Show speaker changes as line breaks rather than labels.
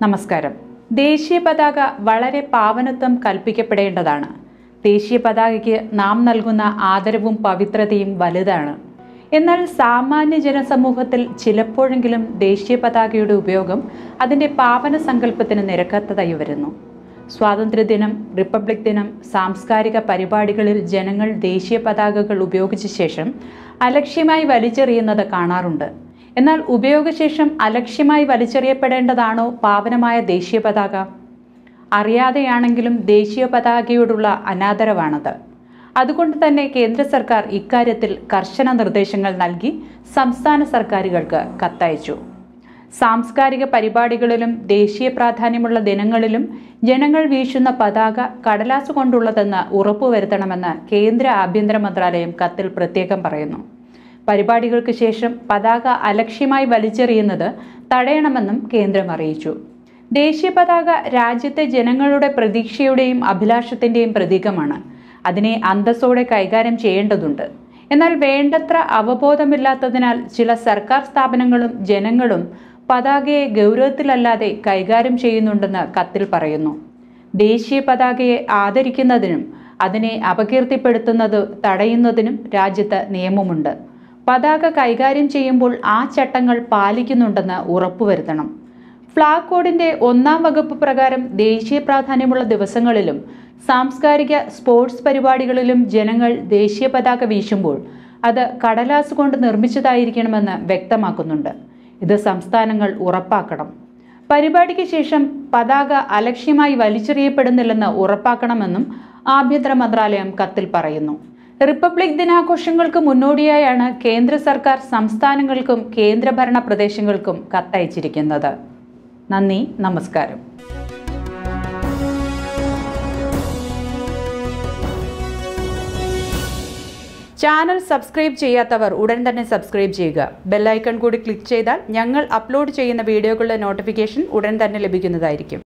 നമസ്കാരം ദേശീയ പതാക വളരെ പാവനത്വം കൽപ്പിക്കപ്പെടേണ്ടതാണ് ദേശീയ പതാകയ്ക്ക് നാം നൽകുന്ന ആദരവും പവിത്രതയും വലുതാണ് എന്നാൽ സാമാന്യ ജനസമൂഹത്തിൽ ചിലപ്പോഴെങ്കിലും ദേശീയ പതാകയുടെ ഉപയോഗം അതിൻ്റെ പാവന സങ്കല്പത്തിന് നിരക്കാത്തതായി വരുന്നു സ്വാതന്ത്ര്യദിനം റിപ്പബ്ലിക് ദിനം സാംസ്കാരിക പരിപാടികളിൽ ജനങ്ങൾ ദേശീയ പതാകകൾ ഉപയോഗിച്ച ശേഷം അലക്ഷ്യമായി വലിച്ചെറിയുന്നത് കാണാറുണ്ട് എന്നാൽ ഉപയോഗശേഷം അലക്ഷ്യമായി വലിച്ചെറിയപ്പെടേണ്ടതാണോ പാവനമായ ദേശീയ പതാക അറിയാതെയാണെങ്കിലും ദേശീയ പതാകയോടുള്ള അനാദരവാണത് അതുകൊണ്ട് തന്നെ കേന്ദ്ര സർക്കാർ ഇക്കാര്യത്തിൽ കർശന നിർദ്ദേശങ്ങൾ നൽകി സംസ്ഥാന സർക്കാരുകൾക്ക് കത്തയച്ചു സാംസ്കാരിക പരിപാടികളിലും ദേശീയ പ്രാധാന്യമുള്ള ദിനങ്ങളിലും ജനങ്ങൾ വീശുന്ന പതാക കടലാസ് കൊണ്ടുള്ളതെന്ന് ഉറപ്പുവരുത്തണമെന്ന് കേന്ദ്ര ആഭ്യന്തര മന്ത്രാലയം കത്തിൽ പ്രത്യേകം പറയുന്നു പരിപാടികൾക്ക് ശേഷം പതാക അലക്ഷ്യമായി വലിച്ചെറിയുന്നത് തടയണമെന്നും കേന്ദ്രം അറിയിച്ചു ദേശീയ പതാക രാജ്യത്തെ ജനങ്ങളുടെ പ്രതീക്ഷയുടെയും അഭിലാഷത്തിന്റെയും പ്രതീകമാണ് അതിനെ അന്തസ്സോടെ കൈകാര്യം ചെയ്യേണ്ടതുണ്ട് എന്നാൽ വേണ്ടത്ര അവബോധമില്ലാത്തതിനാൽ ചില സർക്കാർ സ്ഥാപനങ്ങളും ജനങ്ങളും പതാകയെ ഗൗരവത്തിലല്ലാതെ കൈകാര്യം ചെയ്യുന്നുണ്ടെന്ന് കത്തിൽ പറയുന്നു ദേശീയ പതാകയെ ആദരിക്കുന്നതിനും അതിനെ അപകീർത്തിപ്പെടുത്തുന്നത് തടയുന്നതിനും രാജ്യത്ത് നിയമമുണ്ട് പതാക കൈകാര്യം ചെയ്യുമ്പോൾ ആ ചട്ടങ്ങൾ പാലിക്കുന്നുണ്ടെന്ന് ഉറപ്പുവരുത്തണം ഫ്ലാഗ് കോഡിന്റെ ഒന്നാം വകുപ്പ് പ്രകാരം ദേശീയ പ്രാധാന്യമുള്ള ദിവസങ്ങളിലും സാംസ്കാരിക സ്പോർട്സ് പരിപാടികളിലും ജനങ്ങൾ ദേശീയ പതാക വീശുമ്പോൾ അത് കടലാസ് കൊണ്ട് നിർമ്മിച്ചതായിരിക്കണമെന്ന് വ്യക്തമാക്കുന്നുണ്ട് ഇത് സംസ്ഥാനങ്ങൾ ഉറപ്പാക്കണം പരിപാടിക്ക് ശേഷം പതാക അലക്ഷ്യമായി വലിച്ചെറിയപ്പെടുന്നില്ലെന്ന് ഉറപ്പാക്കണമെന്നും ആഭ്യന്തര മന്ത്രാലയം കത്തിൽ പറയുന്നു റിപ്പബ്ലിക് ദിനാഘോഷങ്ങൾക്ക് മുന്നോടിയായാണ് കേന്ദ്ര സർക്കാർ സംസ്ഥാനങ്ങൾക്കും കേന്ദ്രഭരണ പ്രദേശങ്ങൾക്കും കത്തയച്ചിരിക്കുന്നത് നന്ദി നമസ്കാരം ചാനൽ സബ്സ്ക്രൈബ് ചെയ്യാത്തവർ ഉടൻ തന്നെ സബ്സ്ക്രൈബ് ചെയ്യുക ബെല്ലൈക്കൺ കൂടി ക്ലിക്ക് ചെയ്താൽ ഞങ്ങൾ അപ്ലോഡ് ചെയ്യുന്ന വീഡിയോകളുടെ നോട്ടിഫിക്കേഷൻ ഉടൻ തന്നെ ലഭിക്കുന്നതായിരിക്കും